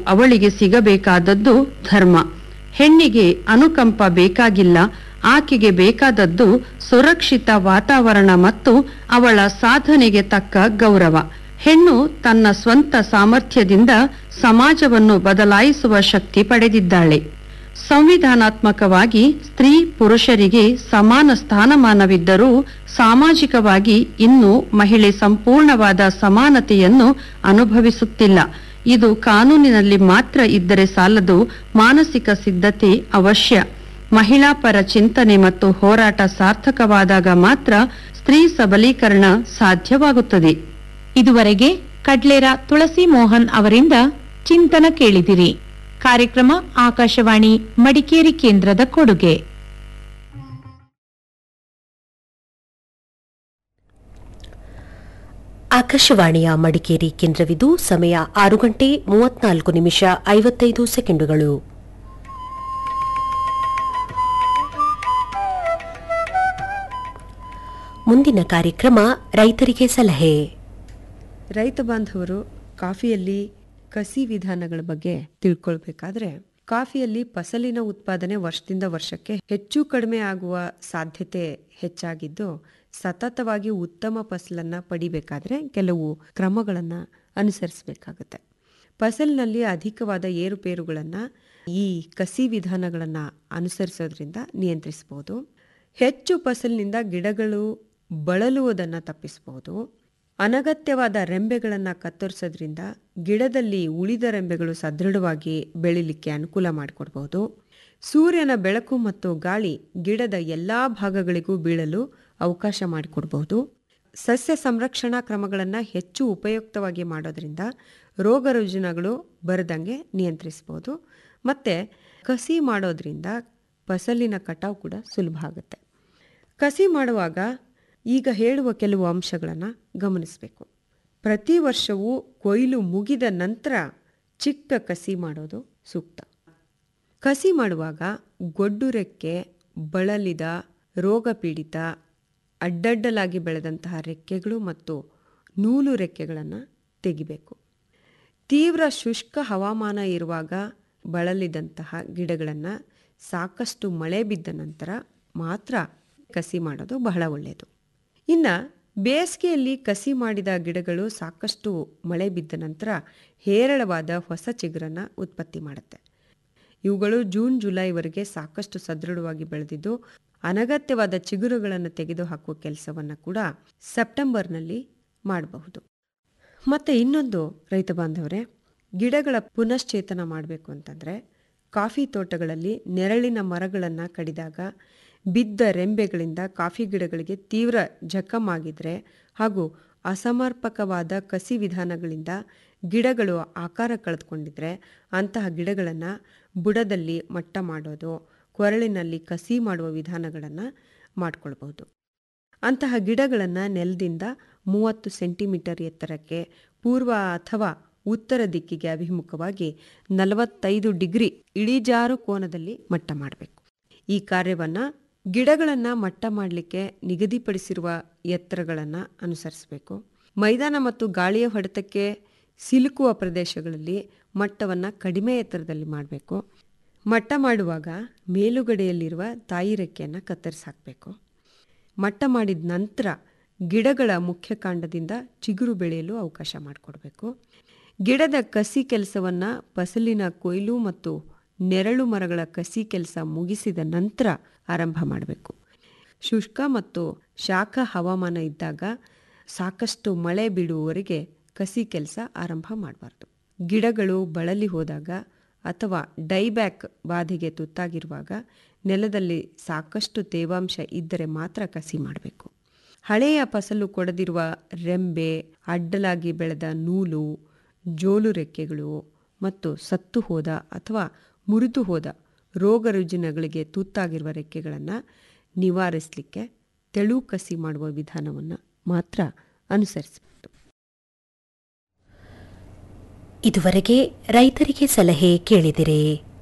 ಅವಳಿಗೆ ಸಿಗಬೇಕಾದದ್ದು ಧರ್ಮ ಹೆಣ್ಣಿಗೆ ಅನುಕಂಪ ಬೇಕಾಗಿಲ್ಲ ಆಕೆಗೆ ಬೇಕಾದದ್ದು ಸುರಕ್ಷಿತ ವಾತಾವರಣ ಮತ್ತು ಅವಳ ಸಾಧನೆಗೆ ತಕ್ಕ ಗೌರವ ಹೆಣ್ಣು ತನ್ನ ಸ್ವಂತ ಸಾಮರ್ಥ್ಯದಿಂದ ಸಮಾಜವನ್ನು ಬದಲಾಯಿಸುವ ಶಕ್ತಿ ಪಡೆದಿದ್ದಾಳೆ ಸಂವಿಧಾನಾತ್ಮಕವಾಗಿ ಸ್ತ್ರೀ ಪುರುಷರಿಗೆ ಸಮಾನ ಸ್ಥಾನಮಾನವಿದ್ದರೂ ಸಾಮಾಜಿಕವಾಗಿ ಇನ್ನೂ ಮಹಿಳೆ ಸಂಪೂರ್ಣವಾದ ಸಮಾನತೆಯನ್ನು ಅನುಭವಿಸುತ್ತಿಲ್ಲ ಇದು ಕಾನೂನಿನಲ್ಲಿ ಮಾತ್ರ ಇದ್ದರೆ ಸಾಲದು ಮಾನಸಿಕ ಸಿದ್ಧತೆ ಅವಶ್ಯ ಮಹಿಳಾ ಪರ ಚಿಂತನೆ ಮತ್ತು ಹೋರಾಟ ಸಾರ್ಥಕವಾದಾಗ ಮಾತ್ರ ಸ್ತ್ರೀ ಸಬಲೀಕರಣ ಸಾಧ್ಯವಾಗುತ್ತದೆ ಇದುವರೆಗೆ ಕಡ್ಲೇರ ತುಳಸಿ ಮೋಹನ್ ಅವರಿಂದ ಚಿಂತನ ಕೇಳಿದಿರಿ ಕಾರ್ಯಕ್ರಮ ಆಕಾಶವಾಣಿ ಮಡಿಕೇರಿ ಕೇಂದ್ರದ ಕೊಡುಗೆ ಆಕಾಶವಾಣಿಯ ಮಡಿಕೇರಿ ಕೇಂದ್ರವಿದು ಸಮಯ ಆರು ಗಂಟೆ ಮೂವತ್ನಾಲ್ಕು ನಿಮಿಷ ಐವತ್ತೈದು ಸೆಕೆಂಡುಗಳು ಮುಂದಿನ ಕಾರ್ಯಕ್ರಮ ರೈತರಿಗೆ ಸಲಹೆ ರೈತ ಬಾಂಧವರು ಕಾಫಿಯಲ್ಲಿ ಕಸಿ ವಿಧಾನಗಳ ಬಗ್ಗೆ ತಿಳ್ಕೊಳ್ಬೇಕಾದ್ರೆ ಕಾಫಿಯಲ್ಲಿ ಫಸಲಿನ ಉತ್ಪಾದನೆ ವರ್ಷದಿಂದ ವರ್ಷಕ್ಕೆ ಹೆಚ್ಚು ಕಡಿಮೆ ಆಗುವ ಸಾಧ್ಯತೆ ಹೆಚ್ಚಾಗಿದ್ದು ಸತತವಾಗಿ ಉತ್ತಮ ಫಸಲನ್ನ ಪಡಿಬೇಕಾದ್ರೆ ಕೆಲವು ಕ್ರಮಗಳನ್ನು ಅನುಸರಿಸಬೇಕಾಗುತ್ತೆ ಫಸಲಿನಲ್ಲಿ ಅಧಿಕವಾದ ಏರುಪೇರುಗಳನ್ನು ಈ ಕಸಿ ವಿಧಾನಗಳನ್ನು ಅನುಸರಿಸೋದ್ರಿಂದ ನಿಯಂತ್ರಿಸಬಹುದು ಹೆಚ್ಚು ಫಸಲಿನಿಂದ ಗಿಡಗಳು ಬಳಲುವುದನ್ನು ತಪ್ಪಿಸಬಹುದು ಅನಗತ್ಯವಾದ ರೆಂಬೆಗಳನ್ನು ಕತ್ತರಿಸೋದ್ರಿಂದ ಗಿಡದಲ್ಲಿ ಉಳಿದ ರೆಂಬೆಗಳು ಸದೃಢವಾಗಿ ಬೆಳಿಲಿಕ್ಕೆ ಅನುಕೂಲ ಮಾಡಿಕೊಡ್ಬೋದು ಸೂರ್ಯನ ಬೆಳಕು ಮತ್ತು ಗಾಳಿ ಗಿಡದ ಎಲ್ಲ ಭಾಗಗಳಿಗೂ ಬೀಳಲು ಅವಕಾಶ ಮಾಡಿಕೊಡ್ಬೋದು ಸಸ್ಯ ಸಂರಕ್ಷಣಾ ಕ್ರಮಗಳನ್ನು ಹೆಚ್ಚು ಉಪಯುಕ್ತವಾಗಿ ಮಾಡೋದ್ರಿಂದ ರೋಗ ರುಜಿನಗಳು ಬರದಂಗೆ ನಿಯಂತ್ರಿಸ್ಬೋದು ಮತ್ತು ಕಸಿ ಮಾಡೋದ್ರಿಂದ ಫಸಲಿನ ಕಟಾವು ಕೂಡ ಸುಲಭ ಆಗುತ್ತೆ ಕಸಿ ಮಾಡುವಾಗ ಈಗ ಹೇಳುವ ಕೆಲವು ಅಂಶಗಳನ್ನು ಗಮನಿಸಬೇಕು ಪ್ರತಿ ವರ್ಷವೂ ಕೊಯ್ಲು ಮುಗಿದ ನಂತರ ಚಿಕ್ಕ ಕಸಿ ಮಾಡೋದು ಸೂಕ್ತ ಕಸಿ ಮಾಡುವಾಗ ಗೊಡ್ಡು ರೆಕ್ಕೆ ಬಳಲಿದ ರೋಗ ಪೀಡಿತ ಅಡ್ಡಡ್ಡಲಾಗಿ ಬೆಳೆದಂತಹ ರೆಕ್ಕೆಗಳು ಮತ್ತು ನೂಲು ರೆಕ್ಕೆಗಳನ್ನು ತೆಗಿಬೇಕು ತೀವ್ರ ಶುಷ್ಕ ಹವಾಮಾನ ಇರುವಾಗ ಬಳಲಿದಂತಹ ಗಿಡಗಳನ್ನು ಸಾಕಷ್ಟು ಮಳೆ ಬಿದ್ದ ನಂತರ ಮಾತ್ರ ಕಸಿ ಮಾಡೋದು ಬಹಳ ಒಳ್ಳೆಯದು ಇನ್ನು ಬೇಸಿಗೆಯಲ್ಲಿ ಕಸಿ ಮಾಡಿದ ಗಿಡಗಳು ಸಾಕಷ್ಟು ಮಳೆ ಬಿದ್ದ ನಂತರ ಹೇರಳವಾದ ಹೊಸ ಚಿಗುರನ್ನು ಉತ್ಪತ್ತಿ ಮಾಡುತ್ತೆ ಇವುಗಳು ಜೂನ್ ಜುಲೈವರೆಗೆ ಸಾಕಷ್ಟು ಸದೃಢವಾಗಿ ಬೆಳೆದಿದ್ದು ಅನಗತ್ಯವಾದ ಚಿಗುರುಗಳನ್ನು ತೆಗೆದುಹಾಕುವ ಕೆಲಸವನ್ನು ಕೂಡ ಸೆಪ್ಟೆಂಬರ್ನಲ್ಲಿ ಮಾಡಬಹುದು ಮತ್ತು ಇನ್ನೊಂದು ರೈತ ಬಾಂಧವರೇ ಗಿಡಗಳ ಪುನಶ್ಚೇತನ ಮಾಡಬೇಕು ಅಂತಂದರೆ ಕಾಫಿ ತೋಟಗಳಲ್ಲಿ ನೆರಳಿನ ಮರಗಳನ್ನು ಕಡಿದಾಗ ಬಿದ್ದ ರೆಂಬೆಗಳಿಂದ ಕಾಫಿ ಗಿಡಗಳಿಗೆ ತೀವ್ರ ಜಖಮಾಗಿದ್ರೆ ಹಾಗೂ ಅಸಮರ್ಪಕವಾದ ಕಸಿ ವಿಧಾನಗಳಿಂದ ಗಿಡಗಳು ಆಕಾರ ಕಳೆದುಕೊಂಡಿದ್ರೆ ಅಂತಹ ಗಿಡಗಳನ್ನು ಬುಡದಲ್ಲಿ ಮಟ್ಟ ಮಾಡೋದು ಕೊರಳಿನಲ್ಲಿ ಕಸಿ ಮಾಡುವ ವಿಧಾನಗಳನ್ನು ಮಾಡಿಕೊಳ್ಬಹುದು ಅಂತಹ ಗಿಡಗಳನ್ನು ನೆಲದಿಂದ ಮೂವತ್ತು ಸೆಂಟಿಮೀಟರ್ ಎತ್ತರಕ್ಕೆ ಪೂರ್ವ ಅಥವಾ ಉತ್ತರ ದಿಕ್ಕಿಗೆ ಅಭಿಮುಖವಾಗಿ ನಲವತ್ತೈದು ಡಿಗ್ರಿ ಇಳಿಜಾರು ಕೋನದಲ್ಲಿ ಮಟ್ಟ ಮಾಡಬೇಕು ಈ ಕಾರ್ಯವನ್ನು ಗಿಡಗಳನ್ನು ಮಟ್ಟ ಮಾಡಲಿಕ್ಕೆ ನಿಗದಿಪಡಿಸಿರುವ ಎತ್ತರಗಳನ್ನು ಅನುಸರಿಸಬೇಕು ಮೈದಾನ ಮತ್ತು ಗಾಳಿಯ ಹೊಡೆತಕ್ಕೆ ಸಿಲುಕುವ ಪ್ರದೇಶಗಳಲ್ಲಿ ಮಟ್ಟವನ್ನು ಕಡಿಮೆ ಎತ್ತರದಲ್ಲಿ ಮಾಡಬೇಕು ಮಟ್ಟ ಮಾಡುವಾಗ ಮೇಲುಗಡೆಯಲ್ಲಿರುವ ತಾಯಿ ರೆಕ್ಕೆಯನ್ನು ಕತ್ತರಿಸಿ ಹಾಕಬೇಕು ಮಟ್ಟ ಮಾಡಿದ ನಂತರ ಗಿಡಗಳ ಮುಖ್ಯ ಕಾಂಡದಿಂದ ಚಿಗುರು ಬೆಳೆಯಲು ಅವಕಾಶ ಮಾಡಿಕೊಡ್ಬೇಕು ಗಿಡದ ಕಸಿ ಕೆಲಸವನ್ನು ಫಸಲಿನ ಕೊಯ್ಲು ಮತ್ತು ನೆರಳು ಮರಗಳ ಕಸಿ ಕೆಲಸ ಮುಗಿಸಿದ ನಂತರ ಆರಂಭ ಮಾಡಬೇಕು ಶುಷ್ಕ ಮತ್ತು ಶಾಖ ಹವಾಮಾನ ಇದ್ದಾಗ ಸಾಕಷ್ಟು ಮಳೆ ಬಿಡುವವರೆಗೆ ಕಸಿ ಕೆಲಸ ಆರಂಭ ಮಾಡಬಾರ್ದು ಗಿಡಗಳು ಬಳಲಿ ಹೋದಾಗ ಅಥವಾ ಡೈಬ್ಯಾಕ್ ಬಾಧೆಗೆ ತುತ್ತಾಗಿರುವಾಗ ನೆಲದಲ್ಲಿ ಸಾಕಷ್ಟು ತೇವಾಂಶ ಇದ್ದರೆ ಮಾತ್ರ ಕಸಿ ಮಾಡಬೇಕು ಹಳೆಯ ಫಸಲು ಕೊಡದಿರುವ ರೆಂಬೆ ಅಡ್ಡಲಾಗಿ ಬೆಳೆದ ನೂಲು ಜೋಲು ರೆಕ್ಕೆಗಳು ಮತ್ತು ಸತ್ತು ಹೋದ ಅಥವಾ ಮುರಿದು ಹೋದ ರೋಗ ರುಜಿನಗಳಿಗೆ ತುತ್ತಾಗಿರುವ ರೆಕ್ಕೆಗಳನ್ನು ನಿವಾರಿಸಲಿಕ್ಕೆ ತೆಳು ಕಸಿ ಮಾಡುವ ವಿಧಾನವನ್ನು ಮಾತ್ರ ಅನುಸರಿಸಬೇಕು ಇದುವರೆಗೆ ರೈತರಿಗೆ ಸಲಹೆ ಕೇಳಿದಿರಿ